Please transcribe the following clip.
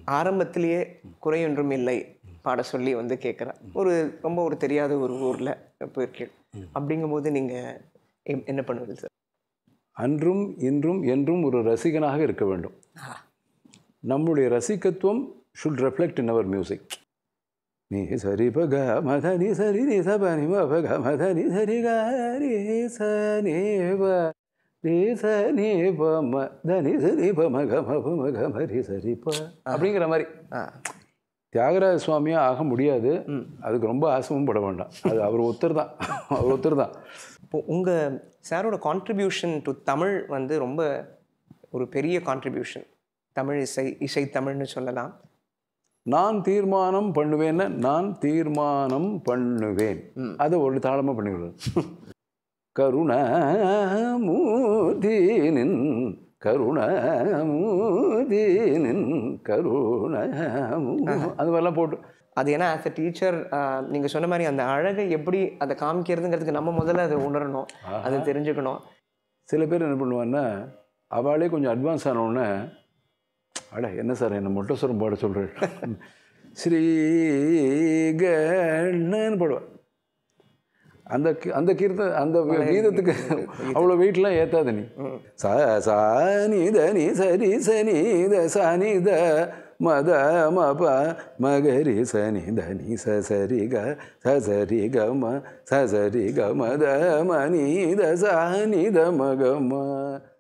ஆரம்பத்திலேயே குறையொன்றும் இல்லை பாட சொல்லி வந்து கேட்குறேன் ஒரு ரொம்ப ஒரு தெரியாத ஒரு ஊரில் போயிருக்கேன் அப்படிங்கும்போது நீங்கள் என்ன பண்ணுவீங்க சார் அன்றும் இன்றும் என்றும் ஒரு ரசிகனாக இருக்க வேண்டும் நம்முடைய ரசிகத்துவம் should reflect in our music நீ சரி பக மத நீ சரி நீ சப நி ம பக மத நீ சரி க ரே ச நே ப ரே ச நே ப ம த நி சரி ப ம க ம ப ம க ம ரே சரி ப அப்படிங்கிற மாதிரி ஆ தியாகராஜ சுவாமியா ஆக முடியாது அதுக்கு ரொம்ப ஆசமும் பட வேண்டாம் அது அவர் ஒருத்தர் தான் அவர் ஒருத்தர் தான் இப்போ உங்கள் சாரோட கான்ட்ரிபியூஷன் டு தமிழ் வந்து ரொம்ப ஒரு பெரிய கான்ட்ரிபியூஷன் தமிழ் இசை இசை தமிழ்னு சொல்லலாம் நான் தீர்மானம் பண்ணுவேன்னு நான் தீர்மானம் பண்ணுவேன் அதை ஒரு தாளமாக பண்ணிவிடுவேன் கருணாமூர்த்தினின் கருணாமூர்த்தினின் கருணாமூ அது மாதிரிலாம் போட்டு அது ஏன்னா ஆஸ் அ டீச்சர் நீங்கள் சொன்ன மாதிரி அந்த அழகை எப்படி அதை காமிக்கிறதுங்கிறதுக்கு நம்ம முதல்ல அதை உணரணும் அதை தெரிஞ்சுக்கணும் சில பேர் என்ன பண்ணுவான்னா அவளே கொஞ்சம் அட்வான்ஸ் ஆனவுடனே அட என்ன சார் என்ன மொட்டஸ்வரம் பாட சொல்கிறேன் ஸ்ரீ கண்ணன்னு பாடுவேன் அந்த கீ- அந்த கீர்த்த அந்த கீதத்துக்கு அவ்வளோ வெயிட்லாம் ஏற்றாத நீ ச சா நீ த நீ சரி சனி த சனி த மத மப மகரி சனி த நீ ச சரி க ச சரி க ம ச சரி க மத ம நீ த ச நீ த மக ம